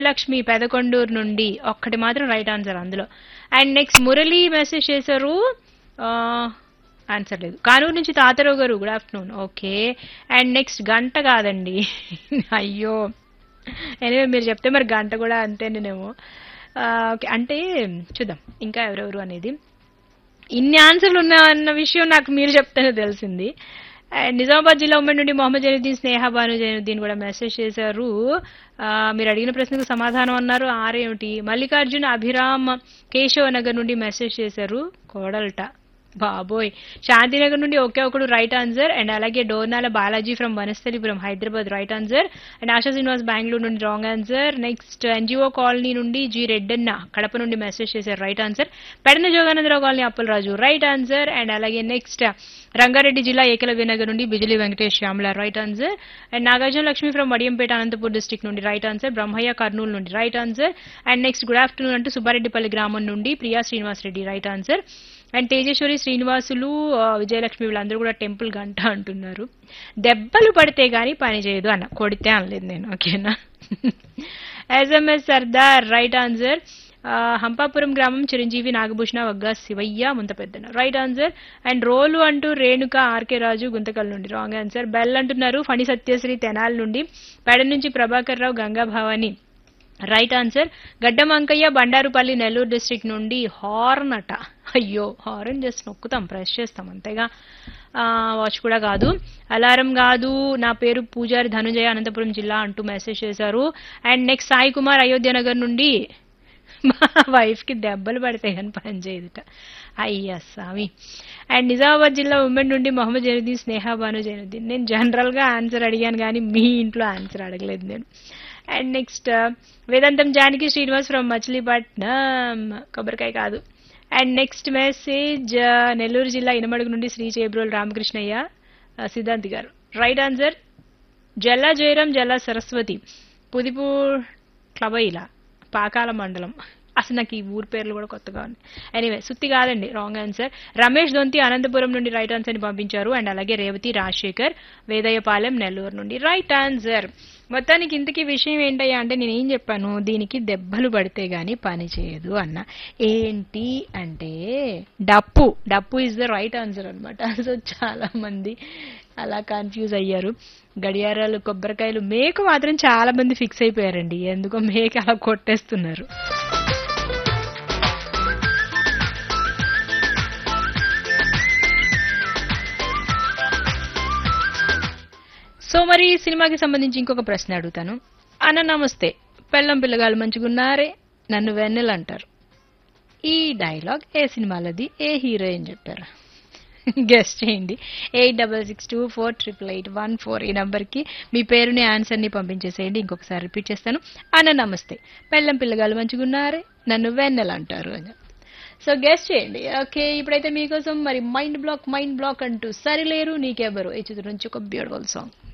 లక్ష్మి పెదకొండూరు నుండి ఒక్కటి మాత్రం రైట్ ఆన్సర్ అందులో అండ్ నెక్స్ట్ మురళి మెసేజ్ చేశారు ఆన్సర్ లేదు కానూరు నుంచి తాతారావు గారు good afternoon okay and next గంట కాదండి అయ్యో ఎనివే మీరు చెప్తే మరి గంట కూడా అంతేనేమో ఓకే అంటే చూద్దాం ఇంకా ఎవరెవరు అనేది ఇన్ని ఆన్సర్లు ఉన్నాయన్న విషయం నాకు మీరు చెప్తేనే తెలిసింది అండ్ నిజామాబాద్ జిల్లా ఉమ్మడి నుండి మొహమ్మద్ జైనుద్దీన్ స్నేహ బాను జైనుద్దీన్ కూడా మెసేజ్ చేశారు ఆ, మీరు అడిగిన ప్రశ్నకు సమాధానం అన్నారు ఆరేమిటి మల్లికార్జున అభిరామ్ కేశవ నగర్ నుండి మెసేజ్ చేశారు కోడల్ట బాబోయ్ శాంతినగర్ నుండి ఒకే ఒకడు రైట్ ఆన్సర్ అండ్ అలాగే Dornala Balaji from Vanasthalipuram Hyderabad right answer and Asha Srinivas Bengaluru నుండి wrong answer next NGO colony నుండి జి రెడ్డన్న కడప నుండి మెసేజ్ చేశారు right answer Pedana Joganandarao colony Appalaraju right answer and అలాగే నెక్స్ట్ రంగారెడ్డి జిల్లా ఏకలవ్య నగర్ నుండి Bijili Venkatesh Shyamala right answer and Nagarjuna Lakshmi from Vadiyampeta Anantapur district నుండి రైట్ ఆన్సర్ బ్రహ్మయ్య కర్నూలు నుండి right answer and next good afternoon అంటూ సుబ్బారెడ్డిపల్లి గ్రామం నుండి Priya Srinivas Reddy right answer and Tejeswari Srinivasulu ఆ, విజయలక్ష్మి వీళ్ళందరూ కూడా టెంపుల్ గంట అంటున్నారు దెబ్బలు పడితే గానీ పని చేయదు అన్న కొడితే అనలేదు నేను ఓకేనా ఎస్ఎంఎస్ సర్దార్ రైట్ ఆన్సర్ ఆ, హంపాపురం గ్రామం Chiranjeevi Nagabhushana Vagga Sivayya Munthapeddana right answer and రోలు అంటూ రేణుక ఆర్కే రాజు గుంతకల్ నుండి రాంగ్ ఆన్సర్ బెల్ అంటున్నారు ఫణి సత్యశ్రీ తెనాల్ నుండి పెడ నుంచి Prabhakar Rao Ganga Bhavani right answer Gaddam Ankayya Bandarupalli Nellore district నుండి హార్న్ అట అయ్యో హార్న్ జస్ట్ నొక్కుతాం ప్రెస్ చేస్తాం అంతేగా ఆ, వాచ్ కూడా కాదు అలారం కాదు నా పేరు పూజారి ధనుంజయ అనంతపురం జిల్లా అంటూ మెసేజ్ చేశారు అండ్ నెక్స్ట్ సాయి కుమార్ అయోధ్య నగర్ నుండి మా వైఫ్ కి దెబ్బలు పడతాయి అని పని చేయదుట అయ్యా స్వామి అండ్ నిజామాబాద్ జిల్లా ఉమెన్ నుండి మొహమ్మద్ జైనుద్దీన్ స్నేహ బాను జైనుద్దీన్ నేను జనరల్ గా ఆన్సర్ అడిగాను కానీ మీ ఇంట్లో ఆన్సర్ అడగలేదు నేను అండ్ నెక్స్ట్ వేదాంతం జానకి శ్రీనివాస్ ఫ్రమ్ మచిలీపట్నం కొబ్బరికాయ కాదు అండ్ నెక్స్ట్ మెసేజ్ నెల్లూరు జిల్లా ఇనమడుగు నుండి శ్రీ చేబ్రోల్ రామకృష్ణయ్య ఆ, సిద్ధాంతి గారు రైట్ ఆన్సర్ జల్లా జయరాం జల్లా సరస్వతి పుదిపూర్ క్లబైలా పాకాల మండలం అసలు నాకు ఈ ఊరి పేర్లు కూడా కొత్తగా ఉన్నాయి ఎనీవే సుత్తి కాదండి రాంగ్ ఆన్సర్ రమేష్ దొంతి అనంతపురం నుండి రైట్ ఆన్సర్ ని పంపించారు అండ్ అలాగే రేవతి రాజశేఖర్ వేదయ్యపాలెం నెల్లూరు నుండి రైట్ ఆన్సర్ మొత్తానికి ఇంతకీ విషయం ఏంటయ్యా అంటే నేను ఏం చెప్పాను దీనికి దెబ్బలు పడితే గానీ పని చేయదు అన్న ఏంటి అంటే డప్పు డప్పు ఇస్ ద రైట్ ఆన్సర్ అనమాట సో చాలా మంది అలా కన్ఫ్యూజ్ అయ్యారు గడియారాలు కొబ్బరికాయలు మేకు మాత్రం చాలా మంది ఫిక్స్ అయిపోయారండి ఎందుకో మేక అలా కొట్టేస్తున్నారు సో మరి ఈ సినిమాకి సంబంధించి ఇంకొక ప్రశ్న అడుగుతాను అన్న నమస్తే పెళ్ళం పిల్లగాళ్ళు మంచిగున్నారే నన్ను వెన్నెలు అంటారు ఈ డైలాగ్ ఏ సినిమాలది ఏ హీరోయిన్ చెప్పారు గెస్ట్ చేయండి eight double six two four triple eight one four ఈ నంబర్కి మీ పేరుని ఆన్సర్ని పంపించేసేయండి ఇంకొకసారి రిపీట్ చేస్తాను అన్న నమస్తే పెళ్ళం పిల్లగాళ్ళు మంచిగున్నారే నన్ను వెన్నెలు అంటారు అని సో గెస్ట్ చేయండి ఓకే ఇప్పుడైతే మీకోసం మరి మైండ్ బ్లాక్ మైండ్ బ్లాక్ అంటూ సరిలేరు నీకెవరు ఈ చిత్రం నుంచి ఒక బ్యూటిఫుల్ సాంగ్